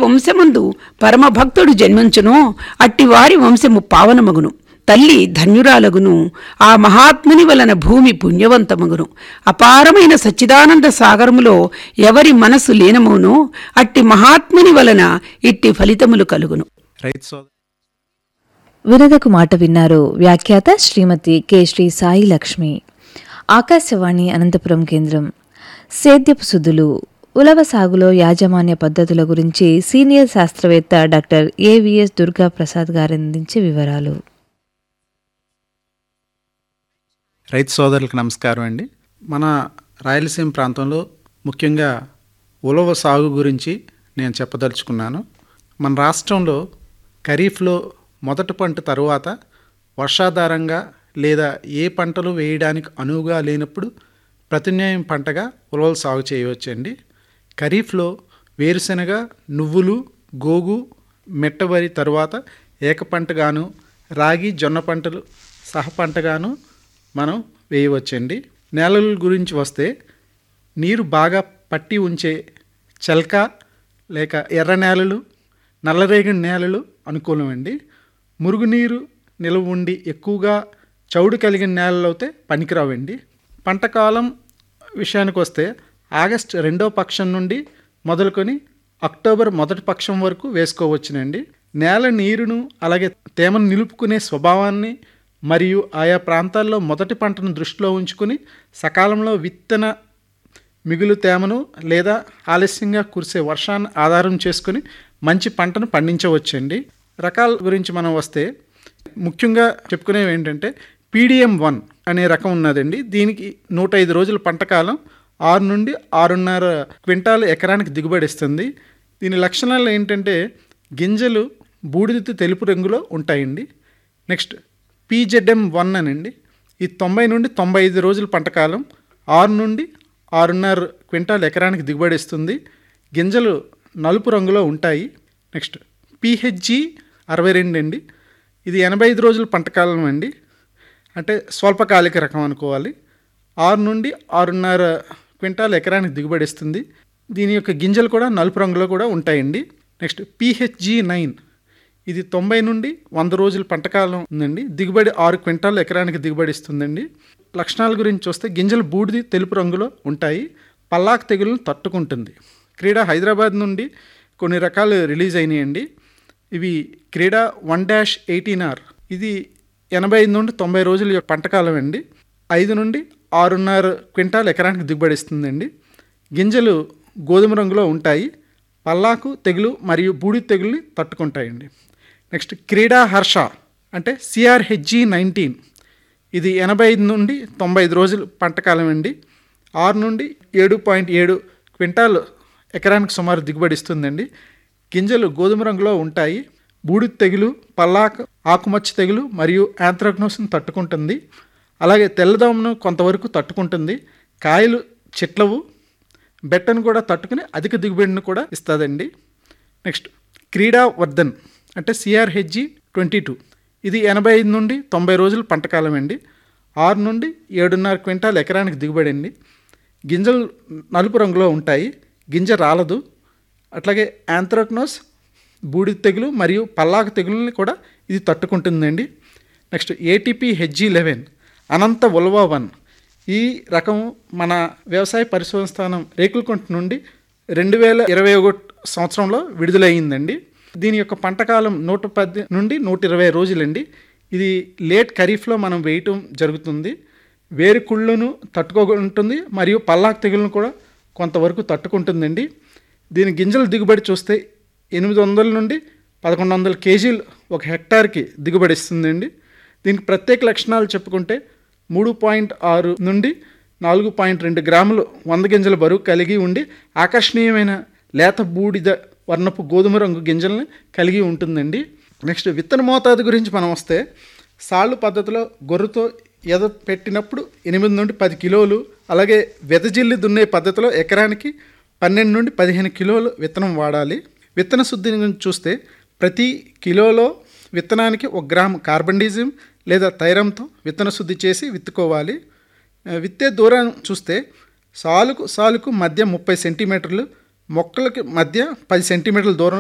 వంశమందు పరమభక్తుడు జన్మించునో అట్టి వారి వంశము పావనమగును తల్లి ధన్యురాలగును ఆ మహాత్ముని వలన భూమి పుణ్యవంతమగును అపారమైన సచ్చిదానంద సాగరములో ఎవరి మనసు లీనమవునో అట్టి మహాత్ముని వలన ఇట్టి ఫలితములు కలుగును రైతు సోదరు వినదకు మాట విన్నారు వ్యాఖ్యాత శ్రీమతి కె శ్రీ సాయి లక్ష్మి ఆకాశవాణి అనంతపురం కేంద్రం సేద్యపు సుద్దులు ఉలవ సాగులో యాజమాన్య పద్ధతుల గురించి సీనియర్ శాస్త్రవేత్త డాక్టర్ ఏవిఎస్ దుర్గా ప్రసాద్ గారు అందించే వివరాలు రైతు సోదరులకు నమస్కారం అండి మన రాయలసీమ ప్రాంతంలో ముఖ్యంగా ఉలవ సాగు గురించి నేను చెప్పదలుచుకున్నాను మన రాష్ట్రంలో ఖరీఫ్లో మొదటి పంట తరువాత వర్షాధారంగా లేదా ఏ పంటలు వేయడానికి అనువుగా లేనప్పుడు ప్రత్యామ్నాయం పంటగా ఉలవలు సాగు చేయవచ్చండి ఖరీఫ్లో వేరుశెనగ నువ్వులు గోగు మెట్టవరి తరువాత ఏక పంటగాను రాగి జొన్న పంటలు సహ పంటగాను మనం వేయవచ్చండి నేలల గురించి వస్తే నీరు బాగా పట్టి ఉంచే చల్క లేక ఎర్ర నేలలు నల్లరేగడి నేలలు అనుకూలమండి మురుగునీరు నిల్వ ఉండి ఎక్కువగా చౌడు కలిగిన నేలలు అయితే పనికిరావండి పంట కాలం విషయానికి వస్తే ఆగస్ట్ రెండో పక్షం నుండి మొదలుకొని అక్టోబర్ మొదటి పక్షం వరకు వేసుకోవచ్చునండి నేల నీరును అలాగే తేమను నిలుపుకునే స్వభావాన్ని మరియు ఆయా ప్రాంతాల్లో మొదటి పంటను దృష్టిలో ఉంచుకుని సకాలంలో విత్తన మిగులు తేమను లేదా ఆలస్యంగా కురిసే వర్షాన్ని ఆధారం చేసుకుని మంచి పంటను పండించవచ్చండి రకాల గురించి మనం వస్తే ముఖ్యంగా చెప్పుకునేవి ఏంటంటే పీడిఎం వన్ అనే రకం ఉన్నదండి దీనికి నూట ఐదు రోజుల పంట కాలం ఆరు నుండి ఆరున్నర క్వింటాలు ఎకరానికి దిగుబడి ఇస్తుంది దీని లక్షణాలు ఏంటంటే గింజలు బూడిద తెలుపు రంగులో ఉంటాయండి నెక్స్ట్ పీజెడ్ఎం వన్ అనండి ఈ తొంభై నుండి తొంభై ఐదు రోజుల పంటకాలం ఆరు నుండి ఆరున్నర క్వింటాల్ ఎకరానికి దిగుబడి ఇస్తుంది గింజలు నలుపు రంగులో ఉంటాయి నెక్స్ట్ పిహెచ్జి అరవై రెండు అండి ఇది ఎనభై ఐదు రోజుల పంటకాలం అండి అంటే స్వల్పకాలిక రకం అనుకోవాలి ఆరు నుండి ఆరున్నర క్వింటాల్ ఎకరానికి దిగుబడి ఇస్తుంది దీని యొక్క గింజలు కూడా నలుపు రంగులో కూడా ఉంటాయండి నెక్స్ట్ పిహెచ్జి నైన్ ఇది తొంభై నుండి వంద రోజుల పంటకాలం ఉందండి దిగుబడి ఆరు క్వింటాల్ ఎకరానికి దిగుబడి ఇస్తుందండి లక్షణాల గురించి చూస్తే గింజలు బూడిది తెలుపు రంగులో ఉంటాయి పల్లాకు తెగులను తట్టుకుంటుంది క్రీడా హైదరాబాద్ నుండి కొన్ని రకాలు రిలీజ్ అయినాయండి ఇవి క్రీడా వన్ డాష్ ఎయిటీన్ ఆర్ ఇది ఎనభై ఐదు నుండి తొంభై రోజుల యొక్క పంటకాలం అండి ఐదు నుండి ఆరున్నర క్వింటాల్ ఎకరానికి దిగుబడి ఇస్తుందండి గింజలు గోధుమ రంగులో ఉంటాయి పల్లాకు తెగులు మరియు బూడి తెగుల్ని తట్టుకుంటాయండి నెక్స్ట్ క్రీడా హర్ష అంటే సిఆర్హెచ్జి నైన్టీన్ ఇది ఎనభై ఐదు నుండి తొంభై ఐదు రోజులు పంటకాలం అండి ఆరు నుండి ఏడు పాయింట్ ఏడు క్వింటాల్ ఎకరానికి సుమారు దిగుబడి ఇస్తుందండి గింజలు గోధుమ రంగులో ఉంటాయి బూడిద తెగులు పల్లాకు ఆకుమచ్చ తెగులు మరియు యాంథ్రాక్నోస్ని తట్టుకుంటుంది అలాగే తెల్లదోమను కొంతవరకు తట్టుకుంటుంది కాయలు చిట్లవు బెట్టను కూడా తట్టుకుని అధిక దిగుబడిని కూడా ఇస్తుందండి నెక్స్ట్ క్రీడా వర్ధన్ అంటే సిఆర్హెచ్జి ట్వంటీ టూ ఇది ఎనభై ఐదు నుండి తొంభై రోజులు పంటకాలం అండి ఆరు నుండి ఏడున్నర క్వింటాల్ ఎకరానికి దిగుబడి అండి గింజలు నలుపు రంగులో ఉంటాయి గింజ రాలదు అట్లాగే యాంథ్రాక్నోస్ బూడిద తెగులు మరియు పల్లాకు తెగులని కూడా ఇది తట్టుకుంటుందండి next ATP HG eleven Anantha ఉల్వా వన్ ఈ రకం మన వ్యవసాయ పరిశోధన స్థానం రేకులకుంట నుండి రెండు వేల ఇరవై ఒకటి సంవత్సరంలో విడుదలయ్యిందండి దీని యొక్క పంటకాలం నూట పది నుండి నూట ఇరవై రోజులండి ఇది లేట్ ఖరీఫ్లో మనం వేయటం జరుగుతుంది వేరు కుళ్ళును తట్టుకుంటుంది మరియు పల్లాకు తెగులను కూడా కొంతవరకు తట్టుకుంటుందండి దీని గింజల దిగుబడి చూస్తే ఎనిమిది వందల నుండి పదకొండు వందల కేజీలు ఒక హెక్టార్కి దిగుబడి ఇస్తుందండి దీనికి ప్రత్యేక లక్షణాలు చెప్పుకుంటే మూడు పాయింట్ ఆరు నుండి నాలుగు పాయింట్ రెండు గ్రాములు వంద గింజల బరువు కలిగి ఉండి ఆకర్షణీయమైన లేత బూడిద వర్ణపు గోధుమ రంగు గింజల్ని కలిగి ఉంటుందండి నెక్స్ట్ విత్తన మోతాదు గురించి మనం వస్తే సాళ్ళు పద్ధతిలో గొర్రెతో ఎద పెట్టినప్పుడు ఎనిమిది నుండి పది కిలోలు అలాగే వెదజిల్లి దున్నే పద్ధతిలో ఎకరానికి పన్నెండు నుండి పదిహేను కిలోలు విత్తనం వాడాలి విత్తన శుద్ధిని గురించి చూస్తే ప్రతి కిలోలో విత్తనానికి ఒక గ్రాము కార్బన్ డీజియం లేదా తైరంతో విత్తన శుద్ధి చేసి విత్తుకోవాలి ఆ, విత్తే దూరం చూస్తే సాలుకు సాలుకు మధ్య ముప్పై సెంటీమీటర్లు మొక్కలకి మధ్య పది సెంటీమీటర్ల దూరం